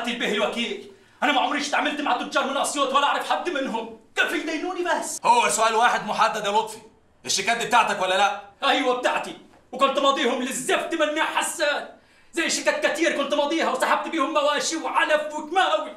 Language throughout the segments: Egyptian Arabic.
سعادة البيه الوكيل انا ما عمري اشتعملت مع تجار من اسيوط ولا اعرف حد منهم كيف يدينوني بس هو سؤال واحد محدد يا لطفي الشيكات دي بتاعتك ولا لا ايوه بتاعتي وكنت ماضيهم للزفت مناع حسان زي شيكات كتير كنت ماضيها وسحبت بيهم مواشي وعلف وكماوي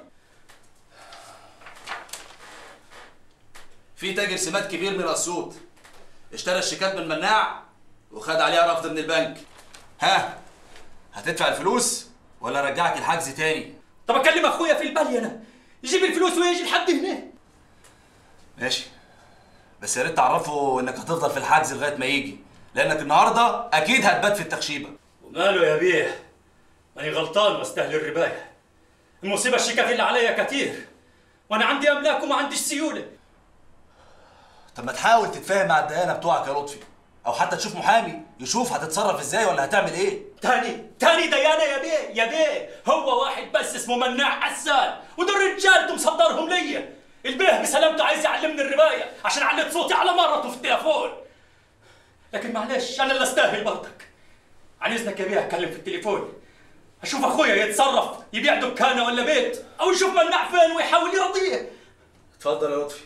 في تاجر سمات كبير من اسيوط اشترى الشيكات من مناع وخد عليها رفض من البنك ها هتدفع الفلوس ولا ارجعك الحجز تاني طب اكلم اخويا في البلية انا يجيب الفلوس ويجي لحد هنا ماشي بس يا ريت تعرفه انك هتفضل في الحجز لغايه ما يجي لانك النهارده اكيد هتبات في التخشيبه وماله يا بيه ماني غلطان واستاهل الرباية المصيبة الشيكات اللي عليا كتير وانا عندي املاك وما عنديش سيولة طب ما تحاول تتفاهم مع الدقانه بتوعك يا لطفي او حتى تشوف محامي يشوف هتتصرف ازاي ولا هتعمل ايه تاني تاني ديانة يا بيه يا بيه هو واحد بس اسمه مناع حسان ودول رجالته مصدرهم ليا البيه بسلامته عايز يعلمني الرباية عشان عليت صوتي على مرته في التليفون لكن معلش انا اللي استاهل برضك عن اذنك يا بيه اتكلم في التليفون اشوف اخويا يتصرف يبيع دكانه ولا بيت او يشوف مناع فين ويحاول يرضيه اتفضل يا لطفي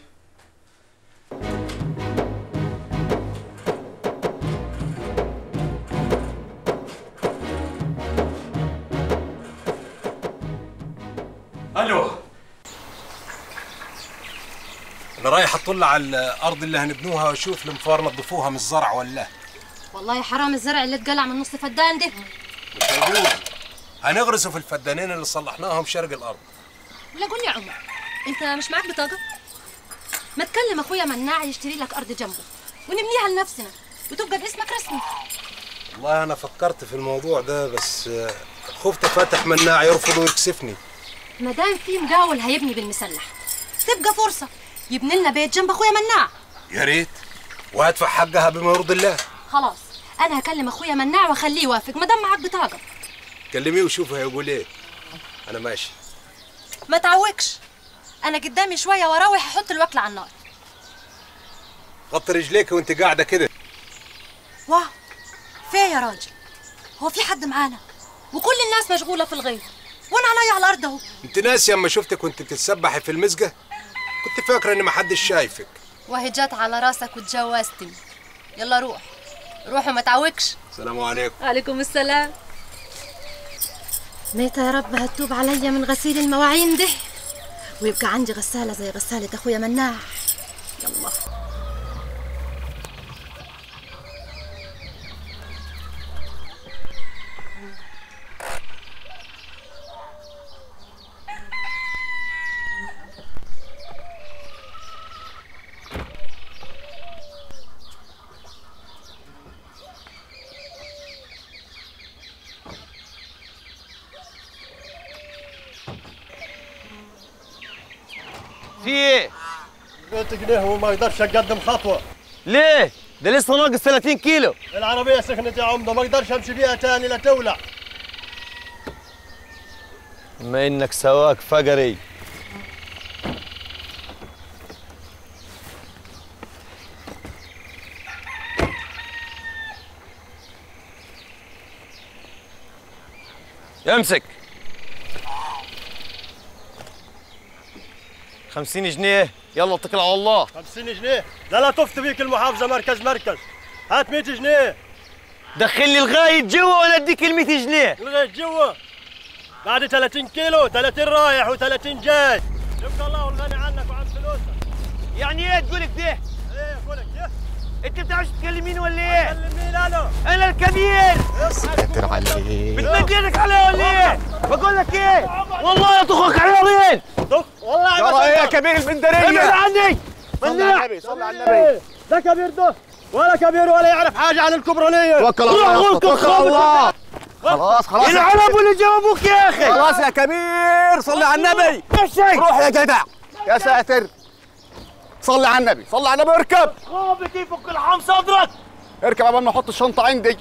الو انا رايح اطلع على الارض اللي هنبنوها واشوف المفار نظفوها من الزرع ولا لا والله حرام الزرع اللي اتقلع من نص فدان ده مش هيجوز هنغرسه في الفدانين اللي صلحناهم شرق الارض لا قول لي يا عمر انت مش معاك بطاقه ما تكلم اخويا مناع يشتري لك ارض جنبه ونبنيها لنفسنا وتبقى باسمك رسمي والله انا فكرت في الموضوع ده بس آه، خفت فاتح مناع يرفض ويكسفني ما دام في مقاول هيبني بالمسلح تبقى فرصه يبني لنا بيت جنب اخويا مناع يا ريت وهدفع حقها بما يرضي الله خلاص انا هكلم اخويا مناع واخليه يوافق ما دام معاك بطاقه كلميه وشوفه هيقول ايه انا ماشي ما تعوقش انا قدامي شويه واروح احط الوكل على النار غطي رجليك وانت قاعده كده واه فيه يا راجل هو في حد معانا وكل الناس مشغوله في الغيط وانا عليا على الارض اهو انت ناسي اما شفتك وانت بتتسبحي في المسقه كنت فاكره ان محدش شايفك وهي جت على راسك وتجوزتني يلا روح روح وما تعوقش السلام عليكم عليكم السلام نيتا يا رب هتوب عليا من غسيل المواعين ده ويبقى عندي غسالة زي غسالة أخويا مناع يلا في ايه؟ قلت جنيه وما اقدرش اقدم خطوه ليه؟ ده لسه ناقص 30 كيلو العربيه سخنت يا عمده ما اقدرش امشي بيها تاني لا تولع بما انك سواق فقري امسك خمسين جنيه يلا اتكل على الله 50 جنيه لا لا تفت بيك المحافظه مركز مركز هات 100 جنيه دخلني لغاية جوا وانا اديك ال 100 جنيه لغايه جوا بعد 30 كيلو 30 رايح و30 جاي يبقى الله والغني عنك وعن فلوسك يعني ايه تقول كده؟ ايه اقولك ايه انت بتعرفش تكلميني ولا ايه؟ كلم مين انا انا الكبير ساتر عليك بتمد ايدك عليا ولا ايه؟ بقول لك ايه؟ والله يطخك عياضين والله ترى ايه يا كبير البندرية؟ ابعد عني صلى على النبي صلى على النبي ده كبير ده ولا كبير ولا يعرف حاجه عن الكبرانيه توكل على الله توكل على الله خلاص خلاص العرب اللي جاوبوك يا اخي خلاص يا كبير صلي على النبي مشي روح يا جدع يا ساتر صلي على النبي صلي على النبي اركب خوفك يفك الحم صدرك اركب قبل ما احط الشنطه عندي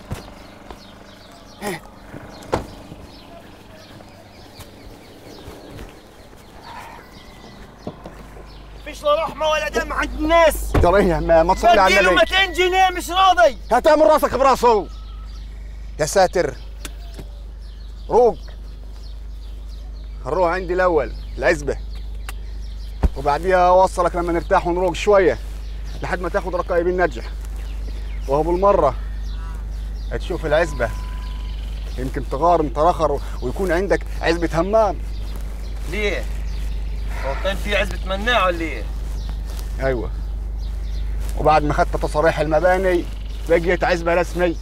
فيش لا رحمه ولا دم عند الناس جريه ما, ما تصلي على بديله النبي 200 جنيه مش راضي هتعمل راسك براسه يا ساتر روق هنروح عندي الاول العزبه وبعديها اوصلك لما نرتاح ونروق شويه لحد ما تاخد رقايب النجح وهو بالمره هتشوف العزبه يمكن تغار انت رخر ويكون عندك عزبه همام ليه؟ هو كان في عزبة مناع ولا ايه؟ ايوه وبعد ما خدت تصاريح المباني بقيت عزبه رسمي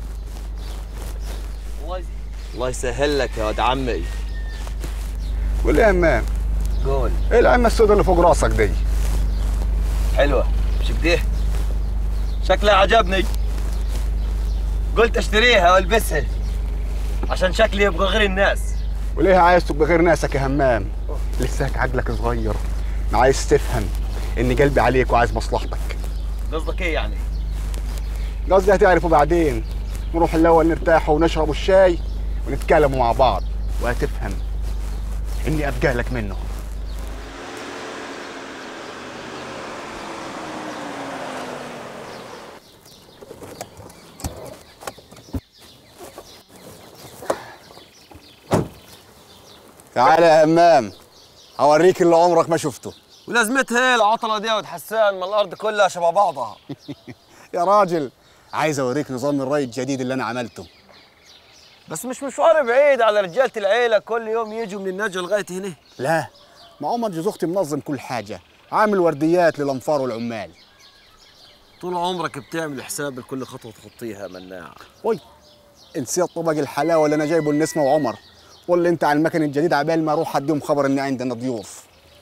الله الله يسهل لك يا ولد عمي قول يا همام قول ايه العمه السوداء اللي فوق راسك دي حلوة مش كده؟ شكلها عجبني قلت اشتريها والبسها عشان شكلي يبقى غير الناس وليه عايز تبقى غير ناسك يا همام لساك عقلك صغير ما عايز تفهم اني قلبي عليك وعايز مصلحتك قصدك ايه يعني؟ قصدي هتعرفوا بعدين نروح الاول نرتاح ونشرب الشاي ونتكلموا مع بعض وهتفهم اني ابقى لك منه تعال يا همام هوريك اللي عمرك ما شفته ولازمتها ايه العطلة دي يا ولد حسان ما الأرض كلها شبه بعضها يا راجل عايز اوريك نظام الري الجديد اللي انا عملته بس مش مشوار بعيد على رجالة العيلة كل يوم يجوا من النجا لغاية هنا لا ما عمر جوز اختي منظم كل حاجه عامل ورديات للانفار والعمال طول عمرك بتعمل حساب لكل خطوة تخطيها مناع وي نسيت طبق الحلاوه اللي انا جايبه لنسمه وعمر قول لي انت على المكن الجديد عبال ما اروح اديهم خبر ان عندنا ضيوف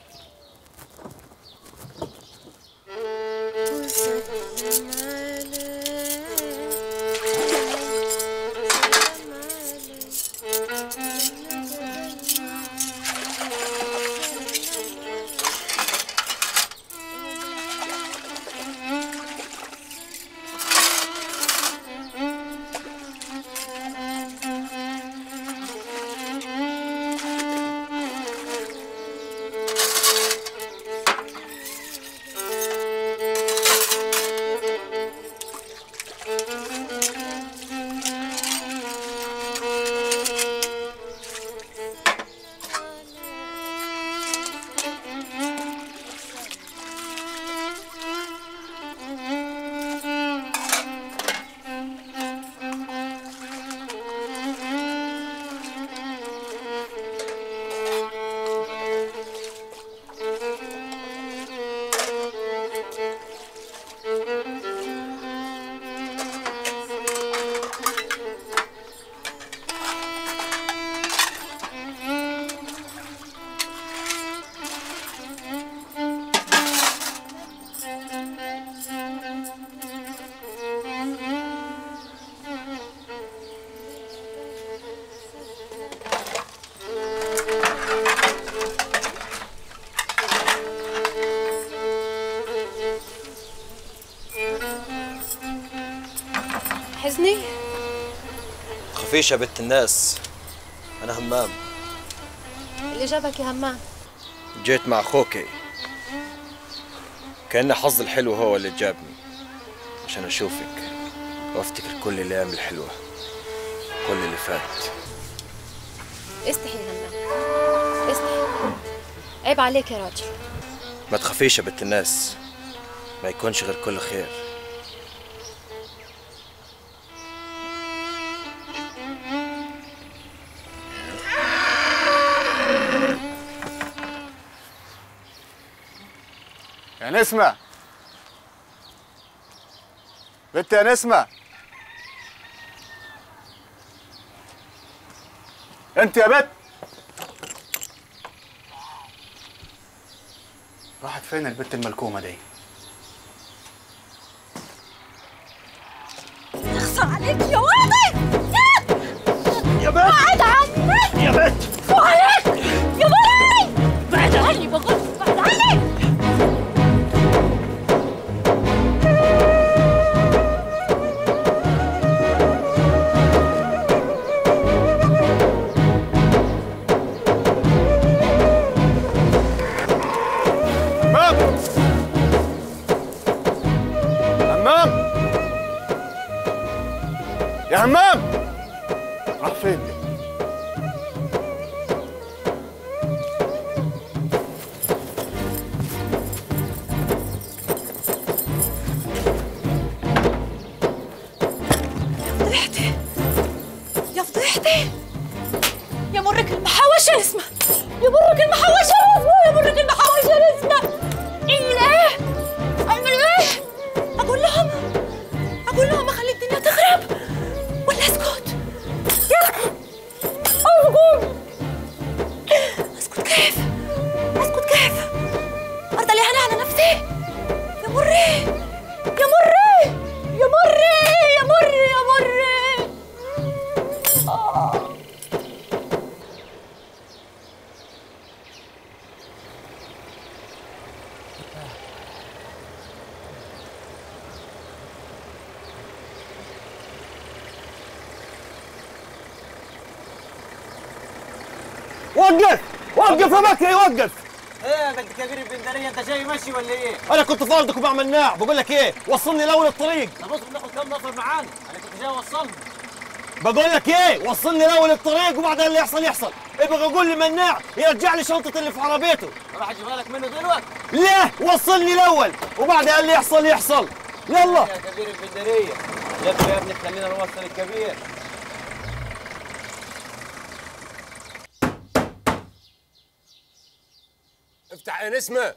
حزني خفيش يا بنت الناس أنا همام اللي جابك يا همام جيت مع أخوكي كأن حظي الحلو هو اللي جابني عشان أشوفك وأفتكر كل الأيام الحلوة كل اللي فات استحي يا همام استحي عيب عليك يا راجل ما تخافيش يا بنت الناس ما يكونش غير كل خير يا نسمة بنت يا نسمة انت يا بنت راحت فين البنت الملكومة دي؟ اخصى عليك يا ولدي يا بنت بعد عني يا بنت فو عليك يا ولدي بعد عني بقول بعد عني همام همام يا همام راح فين دي؟ كيف اسكت كيف ارضى لي انا على نفسي يا مري يا مري يا مري يا مري يا مري وقف وقف يا بكري وقف ايه يا بنت كبير البندريه انت جاي ماشي ولا ايه؟ انا كنت فاضك ومع مناع بقول لك ايه وصلني لاول الطريق طب بص بناخد كام نفر معانا؟ انا كنت جاي اوصلني بقول لك ايه وصلني لاول الطريق وبعدين اللي يحصل يحصل ابغى اقول لمناع يرجع لي شنطه اللي في عربيته راح اجيبها لك منه دلوقتي لا وصلني الاول وبعدين اللي يحصل يحصل يلا يا كبير البندريه لف يا ابني خلينا نوصل الكبير افتح يا نسمة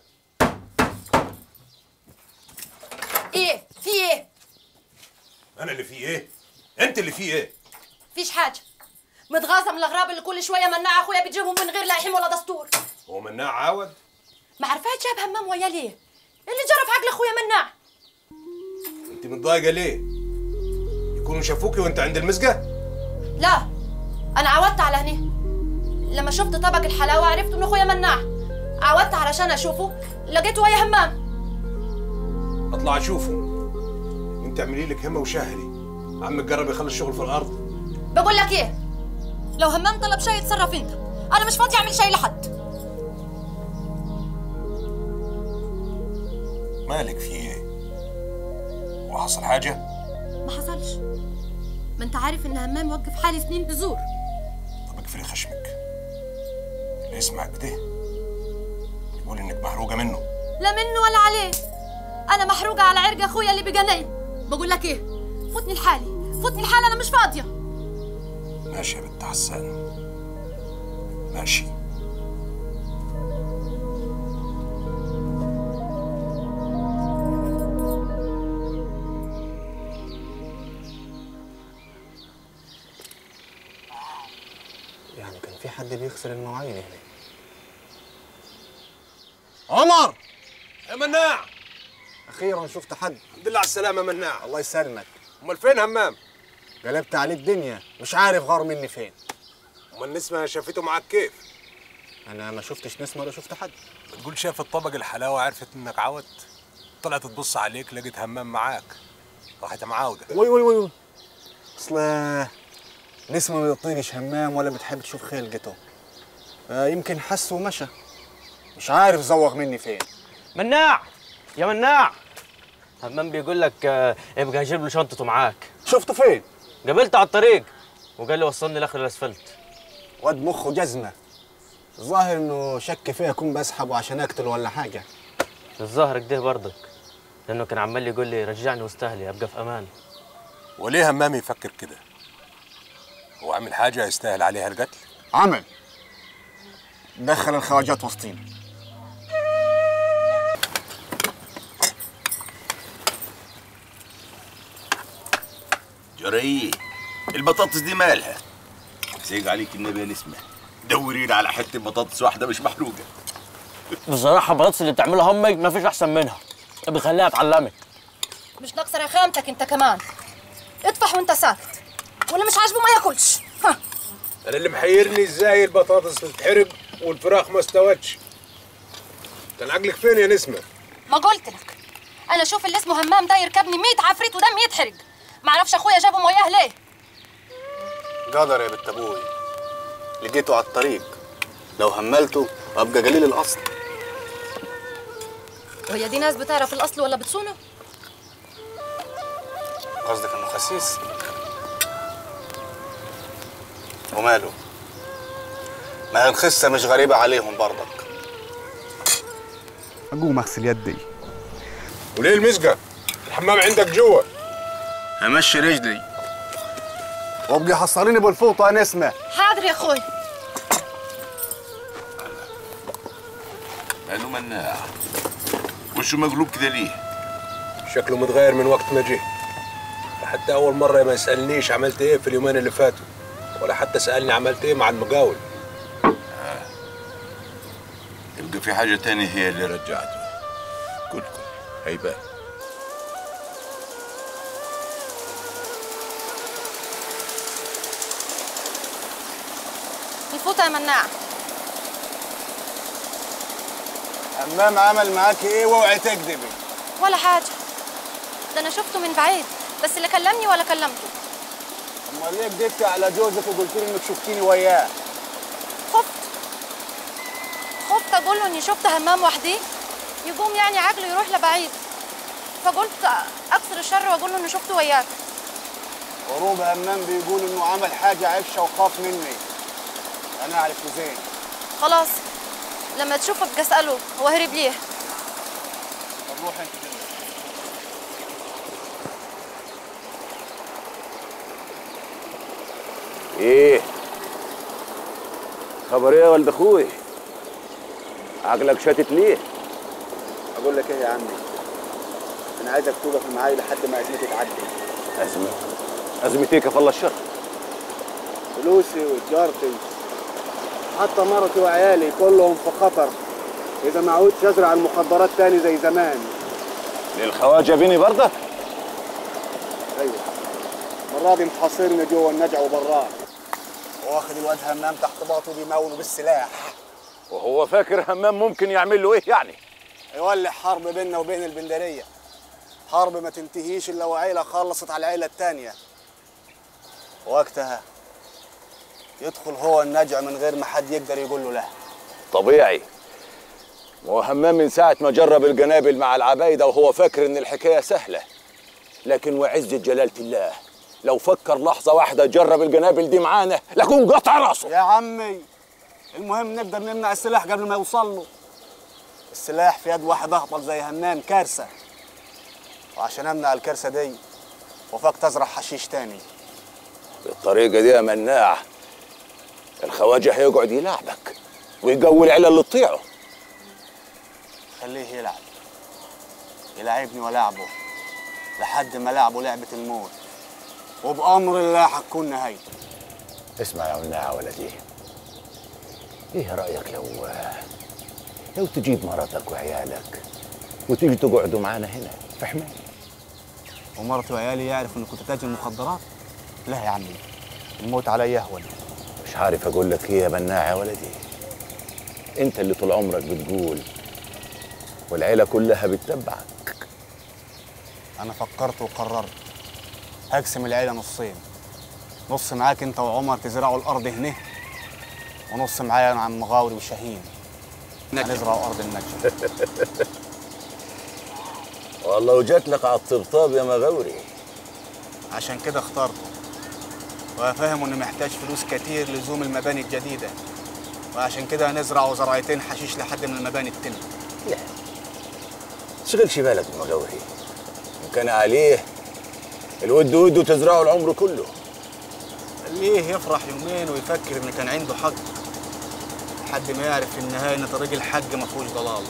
ايه في ايه انا اللي فيه ايه انت اللي فيه ايه فيش حاجه متغاظه من الاغراب اللي كل شويه مناع اخويا بيجيبهم من غير لائحين ولا دستور هو مناع عاود ما عرفاش جاب همام ويا ليه اللي جرى في عقل اخويا مناع انت متضايقه ليه يكونوا شافوكي وانت عند المسقه لا انا عودت على هني لما شفت طبق الحلاوه عرفت انه اخويا مناع عودت علشان اشوفه لقيته ويا همام اطلع اشوفه وانت اعملي لك همه وشهري عمك قرب يخلص شغل في الارض بقول لك ايه لو همام طلب شيء اتصرف انت انا مش فاضي اعمل شيء لحد مالك في ايه وحصل حاجه ما حصلش ما انت عارف ان همام وقف حالي سنين بزور طب اقفلي خشمك اللي يسمع كده يقول انك محروقه منه لا منه ولا عليه انا محروقه على عرق اخويا اللي بقى نايم بقول لك ايه فوتني لحالي فوتني لحالي انا مش فاضيه ماشي يا بنت حسان ماشي يعني كان في حد بيغسل المواعين هنا عمر يا مناع اخيرا شفت حد الحمد لله على السلامه مناع الله يسلمك امال فين همام قلبت عليه الدنيا مش عارف غار مني فين امال نسمه شافته معاك كيف انا ما شفتش نسمه ولا شفت حد بتقول شافت طبق الحلاوه عرفت انك عودت طلعت تبص عليك لقيت همام معاك راحت معاوده وي وي وي اصل نسمه ما بتطيقش همام ولا بتحب تشوف خلقته يمكن حس ومشى مش عارف زوغ مني فين مناع يا مناع همام بيقول لك آه، ابقى هجيب له شنطته معاك شفته فين قابلته على الطريق وقال لي وصلني لاخر الاسفلت واد مخه جزمه الظاهر انه شك فيا اكون بسحبه عشان اقتله ولا حاجه الظاهر كده برضك لانه كان عمال يقول لي رجعني وسط اهلي ابقى في امان وليه همام يفكر كده هو عمل حاجه يستاهل عليها القتل عمل دخل الخواجات وسطينا جري البطاطس دي مالها سيق عليك النبي يا نسمة دورين على حتة بطاطس واحدة مش محروقة بصراحه البطاطس اللي بتعملها امك ما فيش احسن منها بخليها تعلمك مش ناقصه رخامتك انت كمان اطفح وانت ساكت ولا مش عاجبه ما ياكلش ها انا اللي محيرني ازاي البطاطس تتحرق والفراخ ما استوتش كان عقلك فين يا نسمة ما قلت لك انا اشوف اللي اسمه همام ده يركبني 100 عفريت ودم يتحرق ما اعرفش اخويا جابهم وياه ليه قدر يا بنت ابوي لقيته على الطريق لو هملته ابقى قليل الاصل وهي دي ناس بتعرف الاصل ولا بتصونه قصدك انه خسيس وماله ما هي الخسه مش غريبه عليهم برضك اقوم اغسل يدي وليه المسقة الحمام عندك جوا امشي رجلي وابقي حصليني بالفوطه يا نسمه حاضر يا اخوي ماله مناع وشه مقلوب كده ليه شكله متغير من وقت ما جه حتى اول مرة ما يسألنيش عملت ايه في اليومين اللي فاتوا ولا حتى سألني عملت ايه مع المقاول يبقى في حاجة تانية هي اللي رجعته كل كل هيبان الفوطه يا مناع همام عمل معاك ايه واوعي تكذبي ولا حاجه ده انا شفته من بعيد بس اللي كلمني ولا كلمته امال ليه كدبتي على جوزك وقلت لي انك شفتيني وياه خفت خفت اقول له اني شفت همام وحدي يقوم يعني عقله يروح لبعيد فقلت اكسر الشر واقول له اني شفته وياك هروب همام بيقول انه عمل حاجه عفشه وخاف مني انا اعرفه زين خلاص لما تشوفه ابقى اساله هو هرب ليه طب روح انت دلوقتي. ايه خبر ايه يا ولد اخوي عقلك شاتت ليه اقول لك ايه يا عمي انا عايزك توقف معايا لحد ما ازمتي تعدي ازمه ازمتي كفى الله الشر فلوسي وتجارتي حتى مرتي وعيالي كلهم في خطر اذا ما عودتش ازرع المخدرات تاني زي زمان للخواجه بيني برضك ايوه المره دي محاصرني جوه النجع وبراه واخد الواد همام تحت باطه بيمونه بالسلاح وهو فاكر همام ممكن يعمل له ايه يعني يولع حرب بيننا وبين البندريه حرب ما تنتهيش الا وعيله خلصت على العيله التانيه وقتها يدخل هو النجع من غير ما حد يقدر يقول له لا طبيعي هو همام من ساعة ما جرب الجنابل مع العبايدة وهو فاكر إن الحكاية سهلة لكن وعزة جلالة الله لو فكر لحظة واحدة جرب الجنابل دي معانا لكون قطع راسه يا عمي المهم نقدر نمنع السلاح قبل ما يوصل له السلاح في يد واحد اهبل زي همام كارثه وعشان امنع الكارثه دي وفاك تزرع حشيش تاني بالطريقة دي يا مناع الخواجة هيقعد يلعبك ويقوي العيلة اللي تطيعه خليه يلعب يلعبني ولعبه لحد ما لعبه لعبة الموت وبأمر الله هتكون نهايته اسمع يا مناع يا ولدي ايه رأيك لو لو تجيب مراتك وعيالك وتيجي تقعدوا معانا هنا في حماية ومرتي وعيالي يعرفوا اني كنت تاجر مخدرات لا يا عمي الموت عليا اهون مش عارف اقول لك ايه يا مناع يا ولدي انت اللي طول عمرك بتقول والعيلة كلها بتتبعك انا فكرت وقررت هقسم العيله نصين نص معاك انت وعمر تزرعوا الارض هنا ونص معايا انا عم غاوري وشاهين هنزرع ارض النجم والله وجات لك على الطبطاب يا مغاوري عشان كده اخترته وفاهم انه محتاج فلوس كتير لزوم المباني الجديده وعشان كده هنزرع زرعتين حشيش لحد ما المباني تتم تشغلش بالك بمغاوري إن كان عليه الود ود وتزرعه العمر كله ليه يفرح يومين ويفكر ان كان عنده حق لحد ما يعرف في النهايه ان طريق الحق ما فيهوش ضلال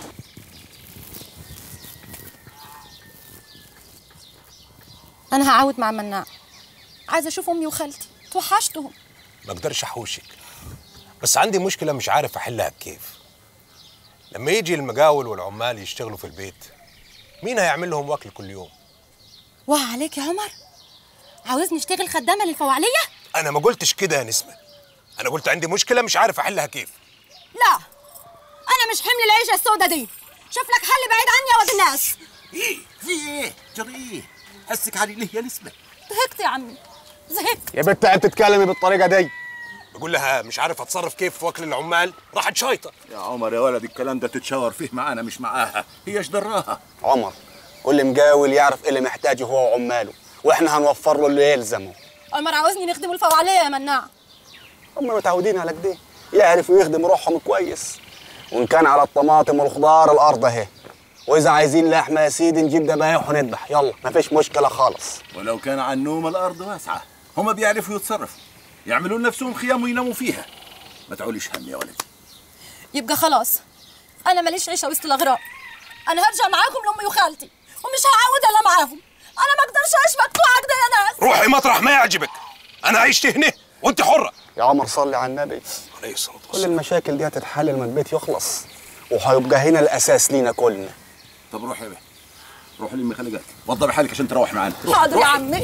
انا هعاود مع مناع عايزه اشوف امي وخالتي توحشتهم ما اقدرش احوشك بس عندي مشكله مش عارف احلها بكيف لما يجي المقاول والعمال يشتغلوا في البيت مين هيعمل لهم وكل كل يوم واه عليك يا عمر عاوزني اشتغل خدامه للفوعليه انا ما قلتش كده يا نسمه انا قلت عندي مشكله مش عارف احلها كيف لا انا مش حمل العيشه السودة دي شوف لك حل بعيد عني يا ولد الناس ايه في ايه جري ايه حسك علي ليه يا نسمه زهقت يا عمي زهقت يا بنت عم تتكلمي بالطريقه دي بقول لها مش عارف اتصرف كيف في وكل العمال راحت شايطه يا عمر يا ولد الكلام ده تتشاور فيه معانا مش معاها هي ايش دراها عمر كل مقاول يعرف ايه اللي محتاجه هو وعماله واحنا هنوفر له اللي يلزمه عمر عاوزني نخدم الفوعليه يا مناع هم متعودين على كده يعرفوا يخدموا روحهم كويس وان كان على الطماطم والخضار الارض اهي واذا عايزين لحمه يا سيدي نجيب ذبايح ونذبح يلا ما فيش مشكله خالص ولو كان عن نوم الارض واسعه هم بيعرفوا يتصرفوا يعملوا لنفسهم خيام ويناموا فيها ما تعوليش هم يا ولدي يبقى خلاص انا ماليش عيشه وسط الاغراب انا هرجع معاكم لامي وخالتي ومش هعود الا معاهم انا ما اقدرش اعيش مقطوعه كده يا ناس روحي مطرح ما يعجبك انا عشت هنا وانت حره يا عمر صلي على النبي عليه الصلاه كل المشاكل دي هتتحل لما البيت يخلص وهيبقى هنا الاساس لينا كلنا طب روح يا بيه روح لمي خلقات وضبي حالك عشان تروح معانا حاضر يا عمي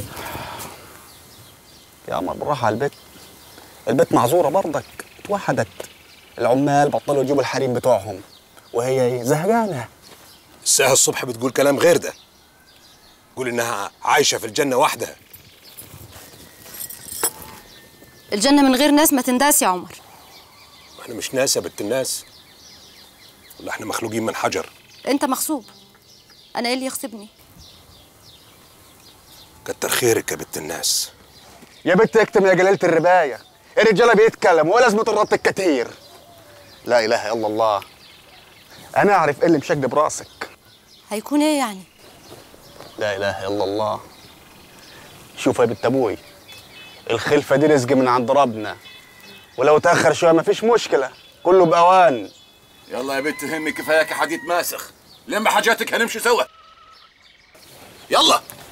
يا عمر بالراحه على البيت البيت معذوره برضك اتوحدت العمال بطلوا يجيبوا الحريم بتوعهم وهي إيه؟ زهقانه الساعة الصبح بتقول كلام غير ده تقول انها عايشة في الجنة وحدها الجنة من غير ناس ما تنداس يا عمر احنا مش ناس يا بنت الناس ولا احنا مخلوقين من حجر انت مغصوب انا ايه اللي يغصبني كتر خيرك يا بنت الناس يا بنت اكتم يا جلالة الرباية الرجالة بيتكلموا ولازم الربط الكتير لا إله إلا الله أنا أعرف إيه اللي مشق براسك هيكون ايه يعني لا إله إلا الله شوف يا بنت أبوي الخلفة دي رزق من عند ربنا ولو تأخر شوية ما فيش مشكلة كله بأوان يلا يا بنت همي كفاياك حديد ماسخ لما حاجاتك هنمشي سوا يلا